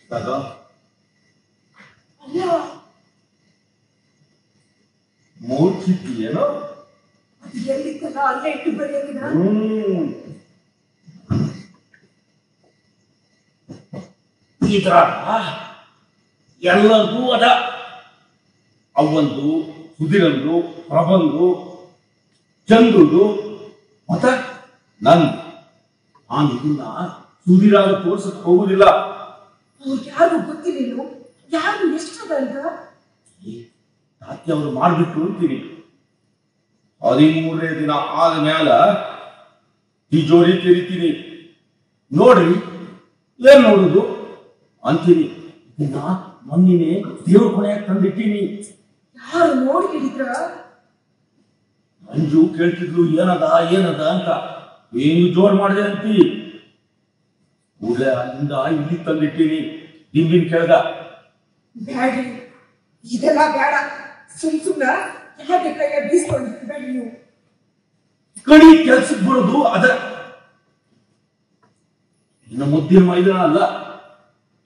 ತಗ ಅಲ್ಲ ಮೂರ್ಛಿತಿ ಏನೋ ಅದು ಎಲ್ಲಿತ್ತಲ್ಲ ಅಲ್ಲೇ ಇಟ್ಟು ಬರೆಯೋದಿನ ಹ್ಮ್ ಇದ್ರ ಎಲ್ಲದೂ ಅದ ಅವಂದು ಸುಧಿರಂದು ಪ್ರಬಂದು ಚಂದ್ರುದು ಮತ್ತ ನಂದು ನಾನು ಇದನ್ನ ಸುಧಿರಾಗ ತೋರ್ಸಕ್ ಹೋಗುದಿಲ್ಲ ಅವ್ರಿಗೆ ಯಾರು ಗೊತ್ತಿಲ್ಲ ಯಾರು ಎಷ್ಟದ ಅಂತ ರಾತ್ರಿ ಅವರು ಮಾಡ್ಬಿಟ್ಟು ಅಂತೀನಿ ಹದಿಮೂರನೇ ದಿನ ಆದ ಮ್ಯಾಲ ತಿಜೋರಿ ತೆರಿತೀನಿ ನೋಡ್ರಿ ಏನ್ ನೋಡುದು ಅಂತೀನಿ ಇದನ್ನ ಮೊನ್ನಿನೇ ದೇವ್ರ ಕೊನೆಯಾಗ ತಂದಿಟ್ಟೀನಿ ಯಾರು ನೋಡಿ ಹಿಡಿದ್ರ ಮಂಜು ಕೇಳ್ತಿದ್ಲು ಏನದ ಏನದ ಅಂತ ಏನು ಜೋರ್ ಮಾಡಿದೆ ಅಂತಿ ಕೂಡಲೇ ಅಲ್ಲಿಂದ ಇಲ್ಲಿ ತಂದಿಟ್ಟೀನಿ ದಿಂಬಿನ ಕೆಳಗ ಬ್ಯಾಡ್ರಿ ಇದೆಲ್ಲ ಬೇಡ ಸುಮ್ ಸುಮ್ನ ಯಾಕೆ ಕೈಯ ಬೀಸ್ಕೊಂಡು ಬೇಡ ನೀವು ಕಡಿ ಕೆಲ್ಸಕ್ಕೆ ಬರೋದು ಅದ ಇನ್ನು ಮುದ್ದಿನ ಮೈದಾನ ಅಲ್ಲ